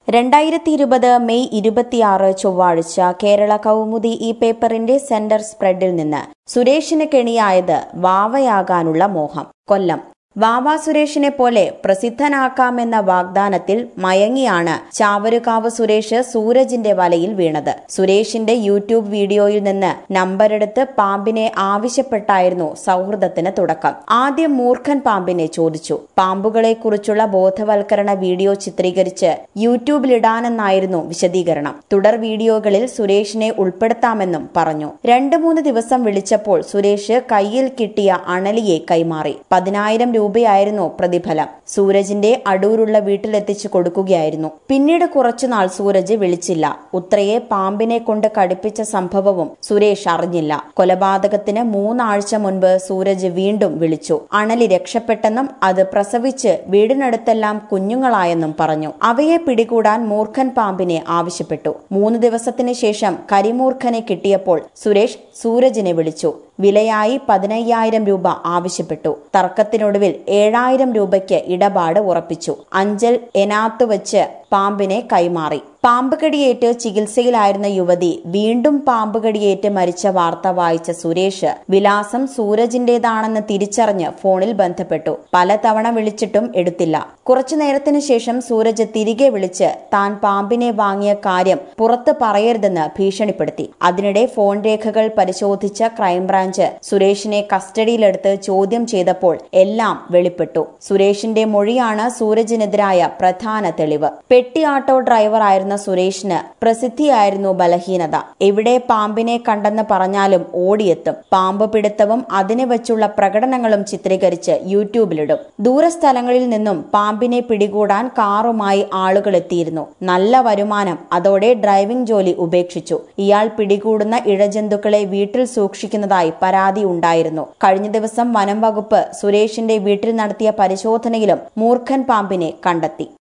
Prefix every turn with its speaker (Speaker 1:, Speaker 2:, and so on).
Speaker 1: രണ്ടായിരത്തി ഇരുപത് മെയ് ഇരുപത്തിയാറ് ചൊവ്വാഴ്ച കേരള കൗമുദി ഈ പേപ്പറിന്റെ സെന്റർ സ്പ്രെഡിൽ നിന്ന് സുരേഷിന് കെണിയായത് വാവയാകാനുള്ള മോഹം കൊല്ലം വാവ സുരേഷിനെ പോലെ പ്രസിദ്ധനാക്കാമെന്ന വാഗ്ദാനത്തിൽ മയങ്ങിയാണ് ചാവരുകാവ് സുരേഷ് സൂരജിന്റെ വലയിൽ വീണത് സുരേഷിന്റെ യൂട്യൂബ് വീഡിയോയിൽ നിന്ന് നമ്പരെടുത്ത് പാമ്പിനെ ആവശ്യപ്പെട്ടായിരുന്നു സൗഹൃദത്തിന് തുടക്കം ആദ്യം മൂർഖൻ പാമ്പിനെ ചോദിച്ചു പാമ്പുകളെക്കുറിച്ചുള്ള ബോധവൽക്കരണ വീഡിയോ ചിത്രീകരിച്ച് യൂട്യൂബിലിടാനെന്നായിരുന്നു വിശദീകരണം തുടർ വീഡിയോകളിൽ സുരേഷിനെ ഉൾപ്പെടുത്താമെന്നും പറഞ്ഞു രണ്ടു മൂന്ന് ദിവസം വിളിച്ചപ്പോൾ സുരേഷ് കയ്യിൽ കിട്ടിയ അണലിയെ കൈമാറി പതിനായിരം രൂപയായിരുന്നു പ്രതിഫലം സൂരജിന്റെ അടൂരുള്ള വീട്ടിലെത്തിച്ചു കൊടുക്കുകയായിരുന്നു പിന്നീട് കുറച്ചുനാൾ സൂരജ് വിളിച്ചില്ല ഉത്രയെ പാമ്പിനെ കൊണ്ട് കടുപ്പിച്ച സംഭവവും സുരേഷ് അറിഞ്ഞില്ല കൊലപാതകത്തിന് മൂന്നാഴ്ച മുൻപ് സൂരജ് വീണ്ടും വിളിച്ചു അണലി രക്ഷപ്പെട്ടെന്നും അത് പ്രസവിച്ച് വീടിനടുത്തെല്ലാം കുഞ്ഞുങ്ങളായെന്നും പറഞ്ഞു അവയെ പിടികൂടാൻ മൂർഖൻ പാമ്പിനെ ആവശ്യപ്പെട്ടു മൂന്ന് ദിവസത്തിന് ശേഷം കരിമൂർഖനെ കിട്ടിയപ്പോൾ സുരേഷ് സൂരജിനെ വിളിച്ചു വിലയായി പതിനയ്യായിരം രൂപ ആവശ്യപ്പെട്ടു തർക്കത്തിനൊടുവിൽ ഏഴായിരം രൂപയ്ക്ക് ഇടപാട് ഉറപ്പിച്ചു അഞ്ചൽ എനാത്ത് വെച്ച് പാമ്പിനെ കൈമാറി പാമ്പ് കടിയേറ്റ് ചികിത്സയിലായിരുന്ന യുവതി വീണ്ടും പാമ്പ് കടിയേറ്റ് മരിച്ച വാർത്ത വായിച്ച സുരേഷ് വിലാസം സൂരജിന്റേതാണെന്ന് തിരിച്ചറിഞ്ഞ് ഫോണിൽ ബന്ധപ്പെട്ടു പലതവണ വിളിച്ചിട്ടും എടുത്തില്ല കുറച്ചു നേരത്തിന് ശേഷം സൂരജ് തിരികെ വിളിച്ച് താൻ പാമ്പിനെ വാങ്ങിയ കാര്യം പുറത്ത് പറയരുതെന്ന് ഭീഷണിപ്പെടുത്തി അതിനിടെ ഫോൺ രേഖകൾ പരിശോധിച്ച ക്രൈംബ്രാഞ്ച് സുരേഷിനെ കസ്റ്റഡിയിലെടുത്ത് ചോദ്യം ചെയ്തപ്പോൾ എല്ലാം വെളിപ്പെട്ടു സുരേഷിന്റെ മൊഴിയാണ് സൂരജിനെതിരായ പ്രധാന തെളിവ് പെട്ടി ഓട്ടോ ഡ്രൈവറായിരുന്ന സുരേഷിന് പ്രസിദ്ധിയായിരുന്നു ബലഹീനത എവിടെ പാമ്പിനെ കണ്ടെന്ന് പറഞ്ഞാലും ഓടിയെത്തും പാമ്പ് പിടുത്തവും അതിനെ വെച്ചുള്ള പ്രകടനങ്ങളും ചിത്രീകരിച്ച് യൂട്യൂബിലിടും ദൂരസ്ഥലങ്ങളിൽ നിന്നും പാമ്പിനെ പിടികൂടാൻ കാറുമായി ആളുകൾ എത്തിയിരുന്നു നല്ല വരുമാനം അതോടെ ഡ്രൈവിംഗ് ജോലി ഉപേക്ഷിച്ചു ഇയാൾ പിടികൂടുന്ന ഇഴജന്തുക്കളെ വീട്ടിൽ സൂക്ഷിക്കുന്നതായി പരാതി ഉണ്ടായിരുന്നു കഴിഞ്ഞ ദിവസം വനം വകുപ്പ് സുരേഷിന്റെ വീട്ടിൽ നടത്തിയ പരിശോധനയിലും മൂർഖൻ പാമ്പിനെ കണ്ടെത്തി